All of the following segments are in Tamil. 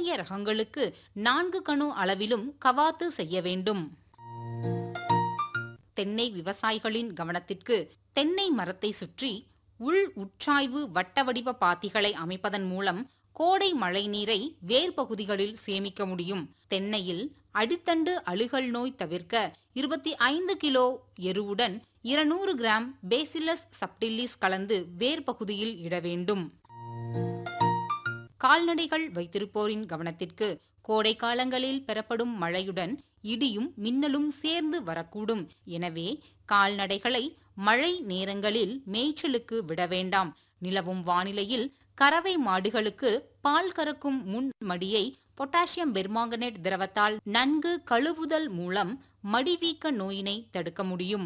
ஏனைய ரகங்களுக்கு நான்கு கணு அளவிலும் கவாத்து செய்ய வேண்டும் தென்னை விவசாயிகளின் கவனத்திற்கு தென்னை மரத்தை சுற்றி உள் உட்சாய்வு வட்ட வடிவ பாத்திகளை அமைப்பதன் மூலம் கோடை மழை நீரை வேர் பகுதிகளில் சேமிக்க முடியும் தென்னையில் அடித்தண்டு அழுகல் நோய் தவிர்க்க இருபத்தி ஐந்து கிலோ எருவுடன் இருநூறு கிராம் பேசிலஸ் சப்டில்லிஸ் கலந்து வேர் பகுதியில் இட வேண்டும் கால்நடைகள் வைத்திருப்போரின் கவனத்திற்கு கோடை காலங்களில் பெறப்படும் மழையுடன் இடியும் மின்னலும் சேர்ந்து வரக்கூடும் எனவே கால்நடைகளை மழை நேரங்களில் மேய்ச்சலுக்கு விட வேண்டாம் நிலவும் வானிலையில் கறவை மாடுகளுக்கு பால் கறக்கும் முன் மடியை பொட்டாசியம் பெர்மாங்கனேட் திரவத்தால் நன்கு கழுவுதல் மூலம் மடிவீக்க நோயினை தடுக்க முடியும்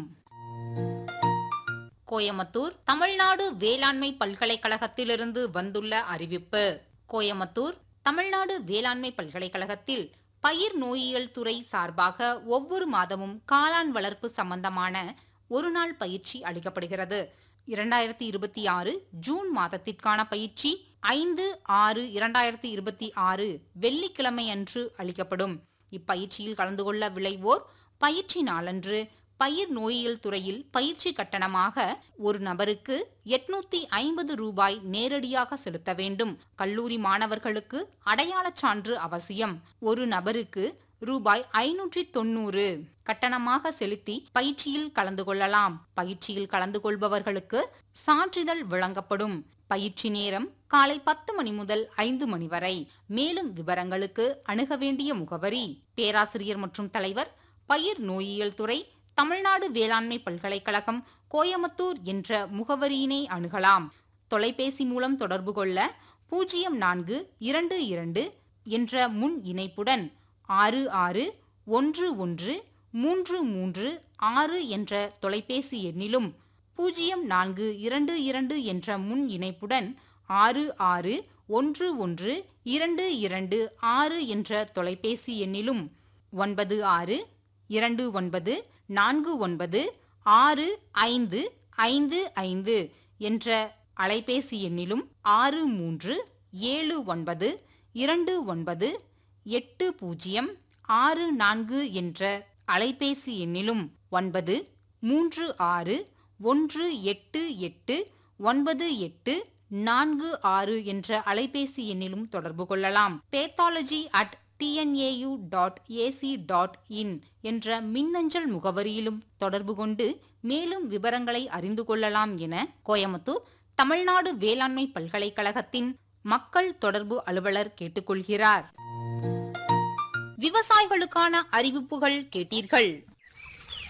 கோயமுத்தூர் தமிழ்நாடு வேளாண்மை பல்கலைக்கழகத்திலிருந்து வந்துள்ள அறிவிப்பு கோயமுத்தூர் தமிழ்நாடு வேளாண்மை பல்கலைக்கழகத்தில் பயிர் நோயியல் துறை சார்பாக ஒவ்வொரு மாதமும் காளான் வளர்ப்பு சம்பந்தமான ஒரு நாள் பயிற்சி அளிக்கப்படுகிறது இரண்டாயிரத்தி இருபத்தி ஆறு ஜூன் மாதத்திற்கான பயிற்சி ஐந்து ஆறு இரண்டாயிரத்தி இருபத்தி ஆறு வெள்ளிக்கிழமை அன்று அளிக்கப்படும் இப்பயிற்சியில் கலந்து கொள்ள விளைவோர் பயிற்சி நாளன்று பயிர் நோயியல் துறையில் பயிற்சி கட்டணமாக ஒரு நபருக்கு எட்நூத்தி ஐம்பது ரூபாய் நேரடியாக செலுத்த வேண்டும் கல்லூரி மாணவர்களுக்கு அடையாளச் சான்று அவசியம் ஒரு நபருக்கு ரூபாய் ஐநூற்றி தொண்ணூறு கட்டணமாக செலுத்தி பயிற்சியில் கலந்து கொள்ளலாம் பயிற்சியில் கலந்து கொள்பவர்களுக்கு சான்றிதழ் வழங்கப்படும் பயிற்சி நேரம் காலை பத்து மணி முதல் ஐந்து மணி வரை மேலும் விவரங்களுக்கு அணுக வேண்டிய முகவரி பேராசிரியர் மற்றும் தலைவர் பயிர் நோயியல் துறை தமிழ்நாடு வேளாண்மை பல்கலைக்கழகம் கோயமுத்தூர் என்ற முகவரியினை அணுகலாம் தொலைபேசி மூலம் தொடர்பு கொள்ள பூஜ்ஜியம் நான்கு இரண்டு இரண்டு என்ற முன் இணைப்புடன் ஆறு ஆறு ஒன்று ஒன்று மூன்று மூன்று ஆறு என்ற தொலைபேசி எண்ணிலும் பூஜ்ஜியம் நான்கு இரண்டு இரண்டு என்ற முன் இணைப்புடன் ஆறு ஆறு ஒன்று ஒன்று இரண்டு இரண்டு ஆறு என்ற தொலைபேசி எண்ணிலும் ஒன்பது ஆறு இரண்டு ஒன்பது நான்கு ஒன்பது ஆறு ஐந்து ஐந்து ஐந்து என்ற அலைபேசி எண்ணிலும் ஆறு மூன்று ஏழு ஒன்பது இரண்டு ஒன்பது எட்டு பூஜ்ஜியம் ஆறு நான்கு என்ற அலைபேசி எண்ணிலும் ஒன்பது மூன்று ஆறு ஒன்று எட்டு எட்டு ஒன்பது எட்டு நான்கு ஆறு என்ற அலைபேசி எண்ணிலும் தொடர்பு கொள்ளலாம் pathology at TNAU dot AC dot in என்ற மின்னஞ்சல் முகவரியிலும் தொடர்பு கொண்டு மேலும் விவரங்களை அறிந்து கொள்ளலாம் என கோயமுத்தூர் தமிழ்நாடு வேளாண்மை பல்கலைக்கழகத்தின் மக்கள் தொடர்பு அலுவலர் கேட்டுக்கொள்கிறார் விவசாயிகளுக்கான அறிவிப்புகள் கேட்டீர்கள்